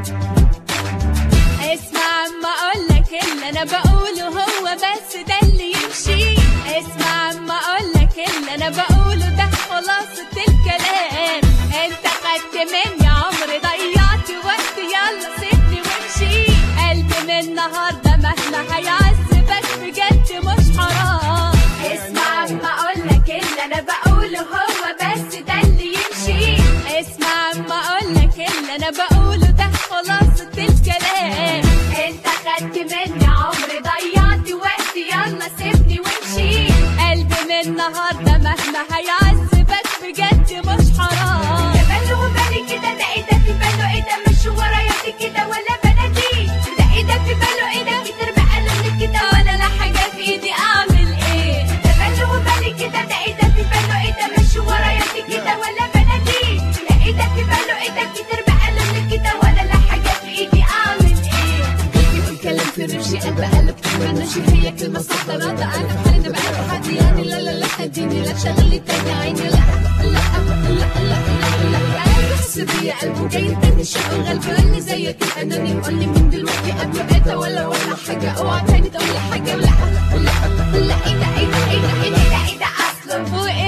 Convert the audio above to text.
اسمع اما اقولك اللي انا بقوله هو بس ده اللي يمشي اسمع اما اقولك اللي انا بقوله ده خلاصة الكلام انت خدت مني عمري ضيعت وقت يلا سيبني وامشي قلبي من النهارده مهما هيعذبك بجد مش حرام اسمع اما اقولك اللي انا بقوله هو بس ده اللي يمشي اسمع اما اقولك اللي انا بقوله ده خلاصة الكلام انت خدت مني عمري ضيعت وقت يلا سيبني وامشي قلبي من النهارده مهما هيعذبك بجد مش حرام ده باله وبالي كده ده ايه ده في باله ايه ده مش ورايا كده ولا بنادي ده ايه ده في باله ايه ده كتير بقاله من كده ولا لا حاجه في ايدي اعمل ايه ده باله وبالي كده ده ايه ده في باله ايه ده مش ورايا كده ولا بنادي ده ايه ده في باله ايه ده كتير بقاله من كده ولا لا حاجه في ايدي اعمل ايه بيقول كلام في رمشي قلب قلب منشي هي كلمة سطرة ده أنا في حالي ده بقى تحدي يعني لا لا لا اديني لا تشغل لي تاني عيني لا لا لا لا لا لا أنا بحس بيا قلبه جاي تاني شغال بيقول لي زيك الأناني قول لي من دلوقتي قبل بيتا ولا ولا حاجة اوعى تاني تقول لي حاجة لا لا لا لا ايه ده ايه ده ايه ده ايه ده ايه ده اصلا وإيه